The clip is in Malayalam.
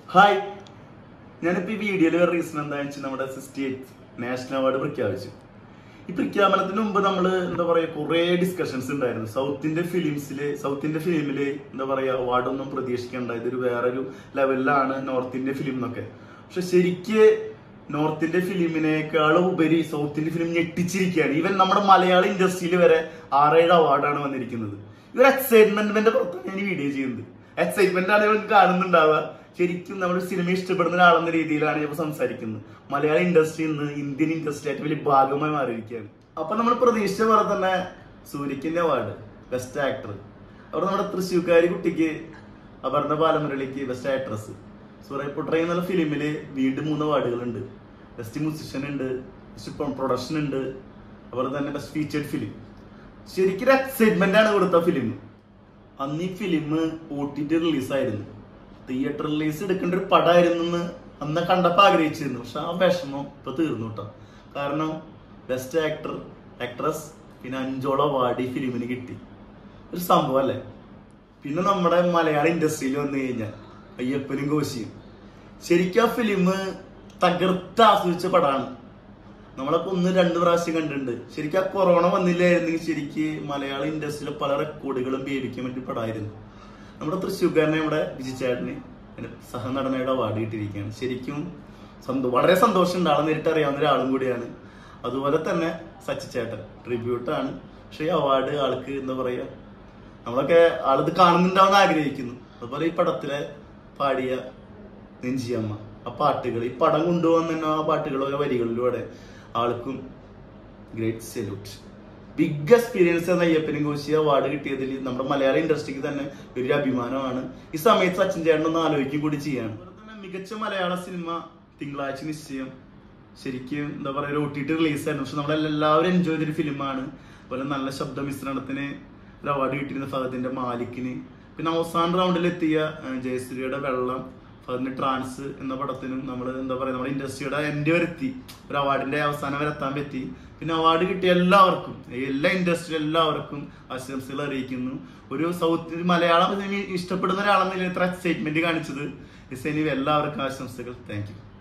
ഹായ് ഞാനിപ്പോ ഈ വീഡിയോയിൽ ഒരു റീസൺ എന്താണെന്ന് വെച്ചാൽ നമ്മുടെ സിക്സ്റ്റി എയ്റ്റ് നാഷണൽ അവാർഡ് പ്രഖ്യാപിച്ചു ഈ പ്രഖ്യാപനത്തിന് മുമ്പ് നമ്മൾ എന്താ പറയാ കുറെ ഡിസ്കഷൻസ് ഉണ്ടായിരുന്നു സൗത്തിന്റെ ഫിലിംസില് സൗത്തിന്റെ ഫിലിമില് എന്താ പറയാ അവാർഡൊന്നും പ്രതീക്ഷിക്കേണ്ട ഇതൊരു വേറൊരു ലെവലിലാണ് നോർത്ത് ഇന്ത്യ ഫിലിം എന്നൊക്കെ പക്ഷെ ശരിക്ക് നോർത്ത് ഇന്ത്യ ഫിലിമിനേക്കാളും ഉപരി സൗത്ത് ഇന്ത്യ ഫിലിം ഞെട്ടിച്ചിരിക്കുകയാണ് ഈവൻ നമ്മുടെ മലയാള ഇൻഡസ്ട്രിയിൽ വരെ ആറേഴ് അവാർഡാണ് വന്നിരിക്കുന്നത് ഇവർ എക്സൈറ്റ്മെന്റിന്റെ പുറത്താണ് ഞാൻ ഈ വീഡിയോ ചെയ്യുന്നത് എക്സൈറ്റ്മെന്റ് ആണ് ഇവൻ കാണുന്നുണ്ടാവുക ശരിക്കും നമ്മൾ സിനിമ ഇഷ്ടപ്പെടുന്ന ഒരാളെന്ന രീതിയിലാണ് ഞാൻ സംസാരിക്കുന്നത് മലയാള ഇൻഡസ്ട്രി ഇന്ന് ഇന്ത്യൻ ഇൻഡസ്ട്രി ആയിട്ട് വലിയ ഭാഗമായി മാറിയിരിക്കുകയാണ് അപ്പൊ നമ്മൾ പ്രതീക്ഷിച്ച പോലെ തന്നെ സൂര്യക്കിന്റെ അവാർഡ് ബെസ്റ്റ് ആക്ടർ അവിടെ നമ്മുടെ തൃശ്ശൂർക്കാരി കുട്ടിക്ക് അപർണ ബാലമുരളിക്ക് ബെസ്റ്റ് ആക്ട്രസ് സൂര്യ പൊട്രൈ എന്നുള്ള ഫിലിമില് വീണ്ടും മൂന്ന് അവാർഡുകളുണ്ട് ബെസ്റ്റ് മ്യൂസിഷ്യൻ ഉണ്ട് ബെസ്റ്റ് പ്രൊഡക്ഷൻ ഉണ്ട് അതുപോലെ തന്നെ ബെസ്റ്റ് ഫീച്ചേർഡ് ഫിലിം ശരിക്കും എക്സൈറ്റ്മെന്റ് ആണ് കൊടുത്ത ഫിലിം അന്ന് ഈ ഫിലിം ഒ ടി ടി റിലീസായിരുന്നു തിയേറ്റർ റിലീസ് എടുക്കേണ്ട ഒരു പടമായിരുന്നു എന്ന് അന്ന് കണ്ടപ്പോൾ ആഗ്രഹിച്ചിരുന്നു പക്ഷെ ആ വിഷമം ഇപ്പൊ തീർന്നു കേട്ടോ കാരണം ബെസ്റ്റ് ആക്ടർ ആക്ട്രസ് പിന്നെ അഞ്ചോളം അവാർഡ് ഈ ഫിലിമിന് കിട്ടി ഒരു സംഭവം അല്ലേ പിന്നെ നമ്മുടെ മലയാള ഇൻഡസ്ട്രിയിൽ വന്നു കഴിഞ്ഞാൽ അയ്യപ്പനും കോശിയും ശരിക്കും ആ ഫിലിം തകർത്ത് ആസ്വദിച്ച പടമാണ് നമ്മളൊക്കെ ഒന്ന് രണ്ട് പ്രാവശ്യം കണ്ടിട്ടുണ്ട് ശരിക്കും ആ കൊറോണ വന്നില്ലായിരുന്നെങ്കിൽ ശരിക്ക് മലയാള ഇൻഡസ്ട്രിയിലെ പല റെക്കോർഡുകളും ഭേദിക്കാൻ വേണ്ടി പടമായിരുന്നു നമ്മുടെ തൃശ്ശൂർക്കാരനെ നമ്മുടെ വിജിച്ചേട്ടന് സഹനടനയുടെ അവാർഡ് കിട്ടിയിരിക്കുകയാണ് ശരിക്കും സന്തോ വളരെ സന്തോഷമുണ്ട് ആളെ നേരിട്ട് അറിയാവുന്ന ഒരാളും കൂടിയാണ് അതുപോലെ തന്നെ സച്ചിച്ചേട്ടൻ ട്രിബ്യൂട്ടാണ് പക്ഷെ ഈ അവാർഡ് ആൾക്ക് എന്താ പറയാ നമ്മളൊക്കെ ആളിത് കാണുന്നുണ്ടാവുന്ന ആഗ്രഹിക്കുന്നു അതുപോലെ ഈ പടത്തിലെ പാടിയ നെഞ്ചിയമ്മ ആ പാട്ടുകൾ ഈ പടം കൊണ്ടുപോകാൻ തന്നെ ആ പാട്ടുകളൊക്കെ വരികളിലൂടെ ആൾക്കും ഗ്രേറ്റ് സല്യൂട്ട് ബിഗ് എക്സ്പീരിയൻസ് എന്ന അയ്യപ്പനും കോശി അവാർഡ് കിട്ടിയതിൽ നമ്മുടെ മലയാള ഇൻഡസ്ട്രിക്ക് തന്നെ ഒരു അഭിമാനമാണ് ഈ സമയത്ത് സച്ചിൻ ചേട്ടൻ ഒന്ന് ആലോചിക്കും കൂടി ചെയ്യാണ് അതുപോലെ തന്നെ മികച്ച മലയാള സിനിമ തിങ്കളാഴ്ച നിശ്ചയം ശരിക്കും എന്താ പറയുക ഒ ടി ടി റിലീസായിരുന്നു പക്ഷെ നമ്മളെല്ലാവരും എൻജോയ് ചെയ്തൊരു ഫിലിമാണ് അതുപോലെ നല്ല ശബ്ദ മിശ്രണത്തിന് ഒരു അവാർഡ് കിട്ടിയിരുന്ന ഫഹദിന്റെ മാലിക്കിന് പിന്നെ അവസാന റൗണ്ടിൽ എത്തിയ ഏഹ്, ജയശ്രീയുടെ വെള്ളം ഫഹദിന്റെ ട്രാൻസ് എന്ന പടത്തിനും നമ്മൾ എന്താ പറയുക നമ്മുടെ ഇൻഡസ്ട്രിയുടെ എൻഡ് വരെ എത്തി ഒരു അവാർഡിന്റെ അവസാനം വരെ എത്താൻ പറ്റി പിന്നെ അവാർഡ് കിട്ടിയ എല്ലാവർക്കും എല്ലാ ഇൻഡസ്ട്രി എല്ലാവർക്കും ആശംസകൾ അറിയിക്കുന്നു ഒരു സൗത്ത് മലയാളം സിനിമ ഇഷ്ടപ്പെടുന്ന ഒരാളെന്ന നിലയിൽ ഇത്ര എക്സൈറ്റ്മെന്റ് കാണിച്ചത് ഇസ് എനിവേ എല്ലാവർക്കും ആശംസകൾ താങ്ക് യു